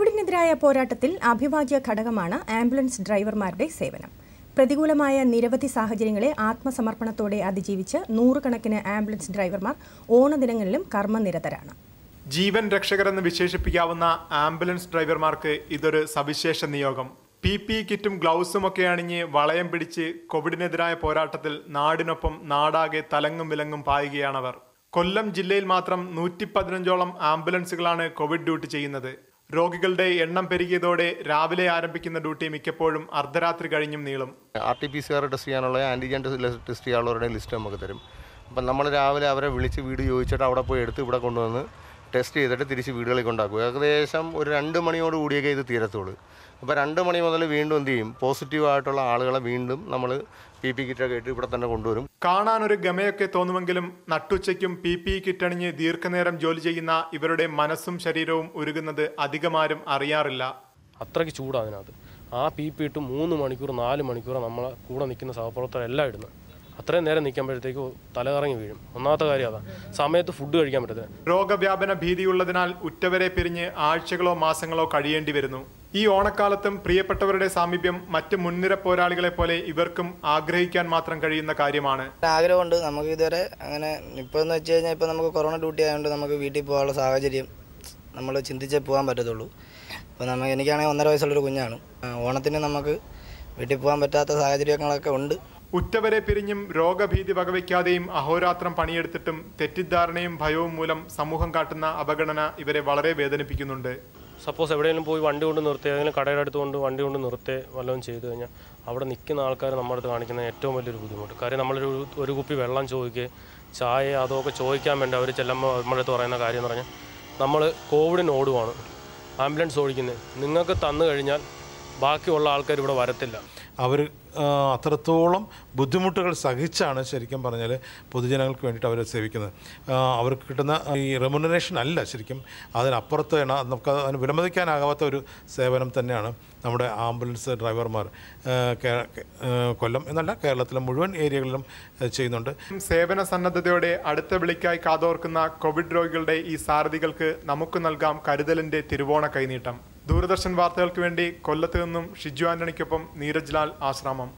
കോവിഡിനെതിരായ പോരാട്ടത്തിൽ അഭിവാജ്യ ഘടകമാണ് ആംബുലൻസ് ഡ്രൈവർമാരുടെ സേവനം പ്രതികൂലമായ നിരവധി സാഹചര്യങ്ങളെ ആത്മസമർപ്പണത്തോടെ അതിജീവിച്ച് നൂറുകണക്കിന് ആംബുലൻസ് ഡ്രൈവർമാർ ഓണദിനങ്ങളിലും കർമ്മനിരതരാണ് ജീവൻ രക്ഷകരെന്ന് വിശേഷിപ്പിക്കാവുന്ന ആംബുലൻസ് ഡ്രൈവർമാർക്ക് ഇതൊരു സവിശേഷ നിയോഗം പി പി കിറ്റും ഗ്ലൗസും ഒക്കെ അണിഞ്ഞ് വളയം പിടിച്ച് കോവിഡിനെതിരായ പോരാട്ടത്തിൽ നാടിനൊപ്പം നാടാകെ തലങ്ങും വിലങ്ങും പായുകയാണവർ കൊല്ലം ജില്ലയിൽ മാത്രം നൂറ്റി പതിനഞ്ചോളം ആംബുലൻസുകളാണ് കോവിഡ് ഡ്യൂട്ടി ചെയ്യുന്നത് രോഗികളുടെ എണ്ണം പെരുകിയതോടെ രാവിലെ ആരംഭിക്കുന്ന ഡ്യൂട്ടി മിക്കപ്പോഴും അർദ്ധരാത്രി കഴിഞ്ഞും നീളും R T P C R test ചെയ്യാനുള്ള ആൻറ്റിജൻ ടെസ്റ്റ് ചെയ്യാനുള്ളവരുടെ ലിസ്റ്റ് നമുക്ക് തരും അപ്പം നമ്മൾ രാവിലെ അവരെ വിളിച്ച് വീട് ചോദിച്ചിട്ട് അവിടെ പോയി എടുത്ത് ഇവിടെ കൊണ്ടുവന്ന് ടെസ്റ്റ് ചെയ്തിട്ട് തിരിച്ച് വീടുകളിൽ കൊണ്ടാക്കും ഏകദേശം ഒരു രണ്ട് മണിയോട് കൂടിയൊക്കെ ഇത് തീരത്തുള്ളൂ അപ്പോൾ രണ്ട് മണി മുതൽ വീണ്ടും എന്ത് ചെയ്യും പോസിറ്റീവ് ആയിട്ടുള്ള ആളുകളെ വീണ്ടും നമ്മൾ പി പി കിറ്റൊക്കെ ഇട്ട് ഇവിടെ തന്നെ കൊണ്ടുവരും കാണാൻ ഒരു ഗമയൊക്കെ തോന്നുമെങ്കിലും നട്ടുച്ചയ്ക്കും പി പി കിറ്റണിഞ്ഞ് ദീർഘനേരം ജോലി ചെയ്യുന്ന ഇവരുടെ മനസ്സും ശരീരവും ഉരുകുന്നത് അധികമാരും അറിയാറില്ല അത്രയ്ക്ക് ചൂടാണ് അതിനകത്ത് ആ പി പി ഇട്ട് മൂന്ന് മണിക്കൂർ നാല് മണിക്കൂർ നമ്മളെ കൂടെ നിൽക്കുന്ന സഹപ്രവർത്തകരെല്ലാം ഇടുന്നത് അത്രയും നേരം നിൽക്കുമ്പോഴത്തേക്ക് തലകറങ്ങി വീഴും ഒന്നാമത്തെ കാര്യം അതാണ് സമയത്ത് ഫുഡ് കഴിക്കാൻ പറ്റത്തില്ല രോഗവ്യാപന ഭീതിയുള്ളതിനാൽ ഉറ്റവരെ പിരിഞ്ഞ് ആഴ്ചകളോ മാസങ്ങളോ കഴിയേണ്ടി വരുന്നു ഈ ഓണക്കാലത്തും പ്രിയപ്പെട്ടവരുടെ സാമീപ്യം മറ്റ് മുൻനിര പോരാളികളെ പോലെ ഇവർക്കും ആഗ്രഹിക്കാൻ മാത്രം കഴിയുന്ന കാര്യമാണ് ആഗ്രഹമുണ്ട് നമുക്ക് ഇതുവരെ അങ്ങനെ ഇപ്പോൾ എന്ന് വെച്ച് കഴിഞ്ഞാൽ ഇപ്പോൾ നമുക്ക് കൊറോണ ഡ്യൂട്ടി ആയതുകൊണ്ട് നമുക്ക് വീട്ടിൽ പോകാനുള്ള സാഹചര്യം നമ്മൾ ചിന്തിച്ചേ പോകാൻ പറ്റത്തുള്ളൂ അപ്പോൾ നമുക്ക് എനിക്കാണെങ്കിൽ ഒന്നര വയസ്സുള്ളൊരു കുഞ്ഞാണ് ആ, ഓണത്തിന് നമുക്ക് വീട്ടിൽ പോകാൻ പറ്റാത്ത സാഹചര്യങ്ങളൊക്കെ ഉണ്ട് ഉറ്റവരെ പിരിഞ്ഞും രോഗഭീതി വകവയ്ക്കാതെയും അഹോരാത്രം പണിയെടുത്തിട്ടും തെറ്റിദ്ധാരണയും ഭയവും മൂലം സമൂഹം കാട്ടുന്ന അവഗണന ഇവരെ വളരെ വേദനിപ്പിക്കുന്നുണ്ട് സപ്പോസ് എവിടെയെങ്കിലും പോയി വണ്ടി കൊണ്ട് നിർത്തി ഏതെങ്കിലും കടയുടെ അടുത്ത് കൊണ്ട് വണ്ടി കൊണ്ട് നിർത്തി വല്ലതും ചെയ്തു കഴിഞ്ഞാൽ അവിടെ നിൽക്കുന്ന ആൾക്കാർ നമ്മുടെ അടുത്ത് കാണിക്കുന്ന ഏറ്റവും വലിയൊരു ബുദ്ധിമുട്ട് കാര്യം നമ്മളൊരു ഒരു കുപ്പി വെള്ളം ചോദിക്കുക ചായ അതൊക്കെ ചോദിക്കാൻ വേണ്ടി അവർ ചെല്ലുമ്പോൾ നമ്മുടെ അടുത്ത് പറയുന്ന കാര്യം എന്ന് പറഞ്ഞാൽ നമ്മൾ കോവിഡിന് ഓടുവാണ് ആംബുലൻസ് ഓടിക്കുന്നത് നിങ്ങൾക്ക് തന്നു കഴിഞ്ഞാൽ ബാക്കിയുള്ള ആൾക്കാർ ഇവിടെ വരത്തില്ല അവർ അത്രത്തോളം ബുദ്ധിമുട്ടുകൾ സഹിച്ചാണ് ശരിക്കും പറഞ്ഞാൽ പൊതുജനങ്ങൾക്ക് വേണ്ടിയിട്ട് അവർ സേവിക്കുന്നത് ആ, അവർക്ക് കിട്ടുന്ന ഈ റെമുനറേഷൻ അല്ല ശരിക്കും അതിനപ്പുറത്താണ് നമുക്ക് അതിന് വിലമതിക്കാനാകാത്ത ഒരു സേവനം തന്നെയാണ് നമ്മുടെ ആംബുലൻസ് ഡ്രൈവർമാർ ആ, കേ- ആ, കൊല്ലം എന്നല്ല കേരളത്തിലെ മുഴുവൻ ഏരിയകളിലും ആ, ചെയ്യുന്നുണ്ട് സേവന സന്നദ്ധതയോടെ അടുത്ത വിളിക്കായി കാതോർക്കുന്ന കോവിഡ് രോഗികളുടെ ഈ സാരഥികൾക്ക് നമുക്ക് നൽകാം കരുതലിന്റെ തിരുവോണ കൈനീട്ടം ദൂരദർശൻ വാർത്തകൾക്ക് വേണ്ടി കൊല്ലത്ത് നിന്നും ഷിജു ആന്റണിക്കൊപ്പം നീരജ് ലാൽ ആശ്രാമം